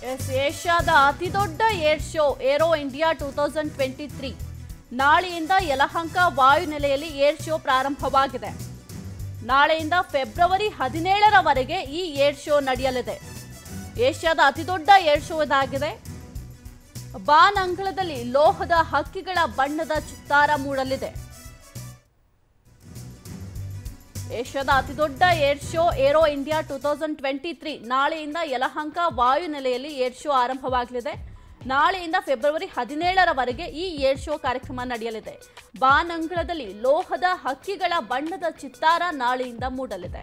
S ಏಷ್ಯಾದ ಅತಿದೊಡ್ಡ air show aero India two thousand twenty three ನಾಳೆಯಿಂದ ಯಲಹಂಕ ವಾಯುನೆಲೆಯಲ್ಲಿ ಏರ್ ಶೋ ಪ್ರಾರಂಭವಾಗಿದೆ ನಾಳೆಯಿಂದ ಫೆಬ್ರವರಿ ಹದಿನೇಳರವರೆಗೆ ಈ ಏರ್ ಶೋ ನಡೆಯಲಿದೆ ಏಷ್ಯಾದ ಅತಿದೊಡ್ಡ ಏರ್ ಶೋ ಇದಾಗಿದೆ ಬಾನ್ ಅಂಗಳದಲ್ಲಿ ಲೋಹದ ಹಕ್ಕಿಗಳ ಬಣ್ಣದ ಚಿತ್ತಾರ ಮೂಡಲಿದೆ ಏಷ್ಯಾದ ಅತಿದೊಡ್ಡ air show aero India two thousand twenty three ನಾಳೆಯಿಂದ ಯಲಹಂಕ ವಾಯುನೆಲೆಯಲ್ಲಿ ಏರ್ ಶೋ ಆರಂಭವಾಗಲಿದೆ ನಾಳೆಯಿಂದ ಫೆಬ್ರವರಿ ಹದಿನೇಳರವರೆಗೆ ಈ ಏರ್ ಶೋ ಕಾರ್ಯಕ್ರಮ ನಡೆಯಲಿದೆ ಬಾನ್ ಅಂಗಳದಲ್ಲಿ ಲೋಹದ ಹಕ್ಕಿಗಳ ಬಣ್ಣದ ಚಿತ್ತಾರ ನಾಳೆಯಿಂದ ಮೂಡಲಿದೆ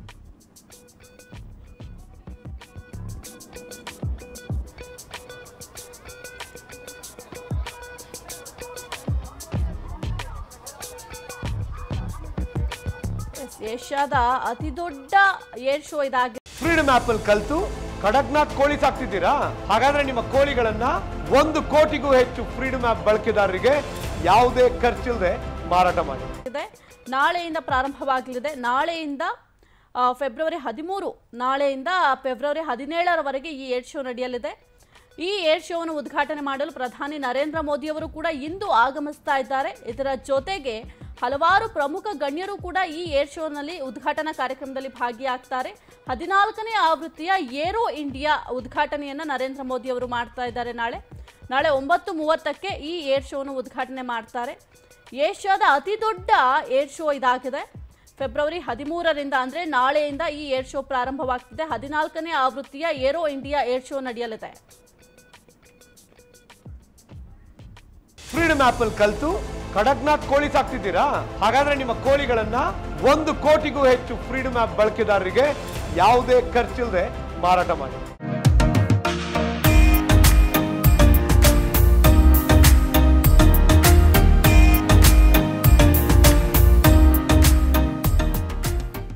ಎಸ್, ಏಷ್ಯಾದ ಅತಿದೊಡ್ಡ ಏರ್ ಶೋ ಇದಾಗಿದೆ ಫ್ರೀಡಮ್ ಆಪ್ ಅಲ್ಲಿ ಕಲ್ತು ಕಡಕ್ನಾಥ್ ಕೋಳಿ ಸಾಕ್ತಿದ್ದೀರಾ ಹಾಗಾದ್ರೆ ನಿಮ್ಮ ಕೋಳಿಗಳನ್ನ ಒಂದು ಕೋಟಿಗೂ ಹೆಚ್ಚು ಫ್ರೀಡಮ್ ಆಪ್ ಬಳಕೆದಾರರಿಗೆ ಯಾವುದೇ ಖರ್ಚಿಲ್ಲದೆ ಮಾರಾಟ ಮಾಡಿ ಇದೆ ನಾಳೆಯಿಂದ ಪ್ರಾರಂಭವಾಗಲಿದೆ ನಾಳೆಯಿಂದ ಆ, ಫೆಬ್ರವರಿ ಹದಿಮೂರು ನಾಳೆಯಿಂದ ಫೆಬ್ರವರಿ ಹದಿನೇಳರವರೆಗೆ ಈ ಏರ್ ಶೋ ನಡೆಯಲಿದೆ ಈ ಏರ್ ಶೋವನ್ನು ಉದ್ಘಾಟನೆ ಮಾಡಲು ಪ್ರಧಾನಿ ನರೇಂದ್ರ ಮೋದಿಯವರು ಕೂಡ ಇಂದು ಆಗಮಿಸ್ತಾ ಇದ್ದಾರೆ ಇದರ ಜೊತೆಗೆ ಹಲವಾರು ಪ್ರಮುಖ ಗಣ್ಯರು ಕೂಡ ಈ ಏರ್ ಶೋನಲ್ಲಿ ಉದ್ಘಾಟನಾ ಕಾರ್ಯಕ್ರಮದಲ್ಲಿ ಭಾಗಿಯಾಗ್ತಾರೆ ಹದಿನಾಲ್ಕನೇ ಆವೃತ್ತಿಯ ಏರೋ ಇಂಡಿಯಾ ಉದ್ಘಾಟನೆಯನ್ನು ನರೇಂದ್ರ ಮೋದಿ ಅವರು ಮಾಡ್ತಾ ಇದ್ದಾರೆ ನಾಳೆ ನಾಳೆ ಒಂಬತ್ತು ಮೂವತ್ತಕ್ಕೆ ಈ ಏರ್ ಶೋವನ್ನು ಉದ್ಘಾಟನೆ ಮಾಡ್ತಾರೆ ಏಷ್ಯಾದ ಅತಿ ದೊಡ್ಡ ಏರ್ ಶೋ ಇದಾಗಿದೆ ಫೆಬ್ರವರಿ ಹದಿಮೂರರಿಂದ ಅಂದರೆ ನಾಳೆಯಿಂದ ಈ ಏರ್ ಶೋ ಪ್ರಾರಂಭವಾಗ್ತಿದೆ ಹದಿನಾಲ್ಕನೇ ಆವೃತ್ತಿಯ ಏರೋ ಇಂಡಿಯಾ ಏರ್ ಶೋ ನಡೆಯಲಿದೆ ಫ್ರೀಡಮ್ ಆಪ್ ಅಲ್ಲಿ ಕಲ್ತು ಕಡಕ್ನಾಥ್ ಕೋಳಿ ಸಾಕ್ತಿದ್ದೀರಾ ಹಾಗಾದ್ರೆ ನಿಮ್ಮ ಕೋಳಿಗಳನ್ನ ಒಂದು ಕೋಟಿಗೂ ಹೆಚ್ಚು ಫ್ರೀಡಮ್ ಆಪ್ ಬಳಕೆದಾರರಿಗೆ ಯಾವುದೇ ಖರ್ಚಿಲ್ಲದೆ ಮಾರಾಟ ಮಾಡಿ